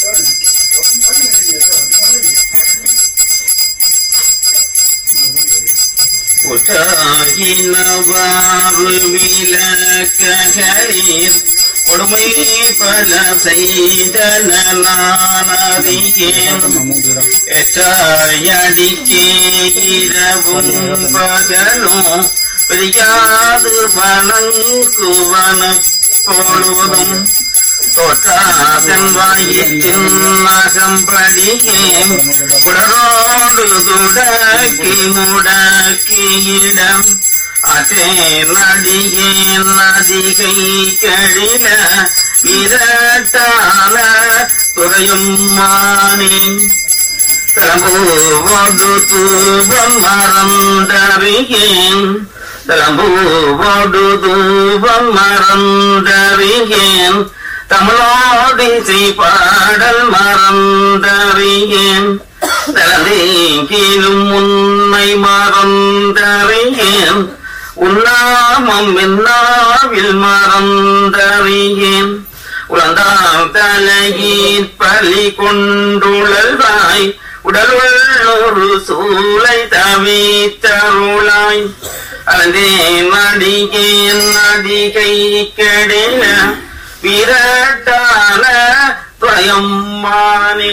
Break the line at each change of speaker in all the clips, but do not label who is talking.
குற்றாயினவாறு விளக்கீர் கொடுமை பல செய்தனலானறியேன் எட்டாயடிக்கே இரவும் பகலும் பிரியாது வணங்குவன பொழுதும் தோற்றாதன் வாயிற்றின் நகம்படியே குடரோடு துடக்கி முடக்கியிடம் அசே நடிகே நதிகை கழில விரட்டான துறையும் மானே தலம்பூவோடு தூபம் மறந்தறியேன் தலம்பூவோடு தூபம் மறந்தறியேன் தமிழோடிசை பாடல் மறந்தறியேன் தலதேங்கிலும் உன்னை மறந்தறியேன் உன்னாமம் என்னாவில் மறந்தறியேன் உழந்தால் தலையீர் பலி கொண்டுழல்வாய் உடலுள்ளொரு சூளை தவித்தருளாய் அழந்தே நடிகேன் நடிகை கெடில விரட்டான துறையம்மானே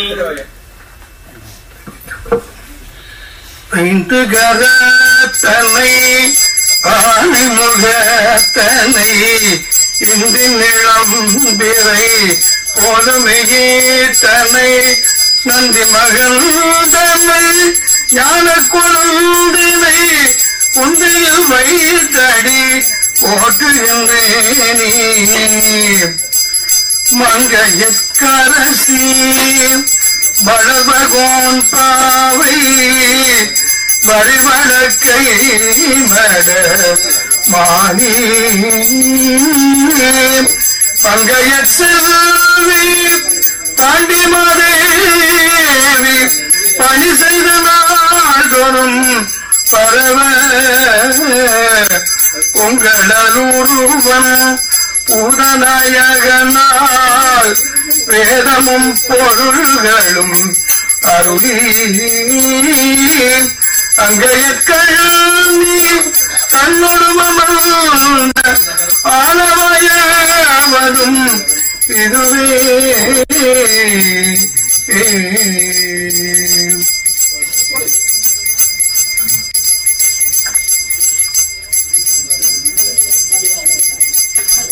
ஐந்து கரத்தனை ஆணை முகத்தனை இந்து நிலம் பிறை போதுமையீட்டனை நந்தி மகந்தனை ஞான குழந்தினை உந்தையில் வைத்தடி போற்றுகின்றேனே மங்கையற்கரசி வளவகோன் பாவை வழிவடக்கை மட மானி பங்கைய செல்வி தாண்டி மாதேவி பணி செய்த நாள்தோறும் பரவ உங்களூருவன் உடனாயகனால் வேதமும் பொருள்களும் அருளி அங்கையற்கள் நீ கண்ணொடுமந்த ஆலமயவதும் இதுவே